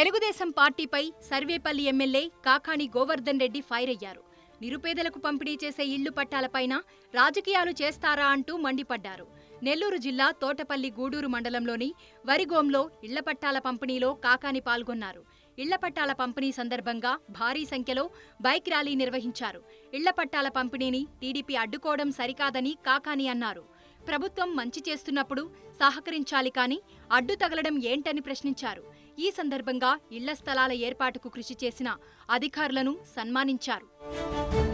తెలుగుదేశం పార్టీపై Sarvepalli MLA Kakani Govardhan Reddy fire అయ్యారు నిరుపేదలకు పంపిణీ చేసే ఇళ్లు పట్టాలపైన రాజకీయాలు చేస్తారా అంటూ మండిపడ్డారు నెల్లూరు జిల్లా తోటపల్లి గూడూరు మండలంలోని వరిగోంలో ఇళ్ల పట్టాల పంపిణీలో కాకాని పాల్గొన్నారు ఇళ్ల పట్టాల పంపిణీ సందర్భంగా భారీ సంఖ్యలో బైక్ ర్యాలీ నిర్వహించారు ఇళ్ల పట్టాల పంపిణీని టీడీపీ అడ్డుకోవడం సరికాదని కాకాని అన్నారు ప్రభుత్వం మంచి చేస్తున్నప్పుడు సహకరించాలి కానీ అడ్డు తగలడం ఏంటని ప్రశ్నించారు ఈ సందర్భంగా ఇళ్ల స్థలాల ఏర్పాటుకు కృషి చేసిన అధికారులను సన్మానించారు